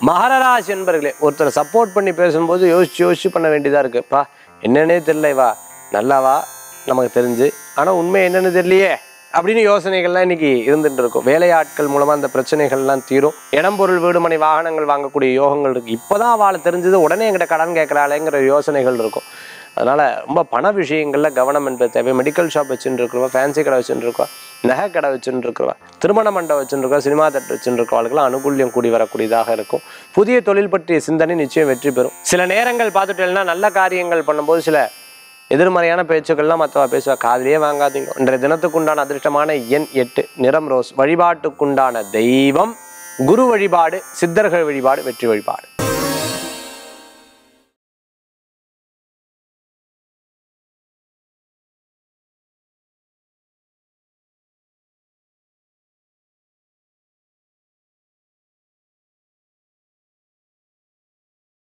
மகரராசி என்பர்களே ஒருத்தரை சப்போர்ட் பண்ணி பேசும்போது யோசிச்சு யோசிச்சு பண்ண வேண்டியதாக இருக்குப்பா என்னன்னே தெரியல வா நல்லாவா நமக்கு தெரிஞ்சு ஆனால் உண்மை என்னன்னு தெரியலையே அப்படின்னு யோசனைகள்லாம் இன்னைக்கு இருந்துட்டு இருக்கும் வேலையாட்கள் மூலமா அந்த பிரச்சனைகள்லாம் தீரும் இடம் பொருள் வீடு மனை வாகனங்கள் வாங்கக்கூடிய யோகங்கள் இருக்கு இப்போதான் அவளை தெரிஞ்சது உடனே எங்கிட்ட கடன் கேட்கறாளேங்கிற யோசனைகள் இருக்கும் அதனால ரொம்ப பண விஷயங்கள்ல கவனம் என்பது தேவை மெடிக்கல் ஷாப் வச்சுட்டு இருக்கிறவங்க ஃபேன்சி கடை வச்சுட்டு இருக்கோம் நகை கடை வச்சுட்டு இருக்கிறவா திருமண மண்டபம் வச்சுட்டு இருக்கோம் சினிமா தட்டு வச்சுட்டு இருக்கவங்களுக்குலாம் அனுகூல்யம் கூடி வரக்கூடியதாக இருக்கும் புதிய தொழில் பற்றிய சிந்தனை நிச்சயம் வெற்றி பெறும் சில நேரங்கள் பார்த்துட்டேன்னா நல்ல காரியங்கள் பண்ணும்போது சில எதிர்மறையான பேச்சுக்கள்லாம் மற்றவா பேசுவா காதிலேயே வாங்காதீங்க இன்றைய தினத்துக்குண்டான அதிர்ஷ்டமான எண் எட்டு நிறம் ரோஸ் வழிபாட்டுக்குண்டான தெய்வம் குரு வழிபாடு சித்தர்கள் வழிபாடு வெற்றி வழிபாடு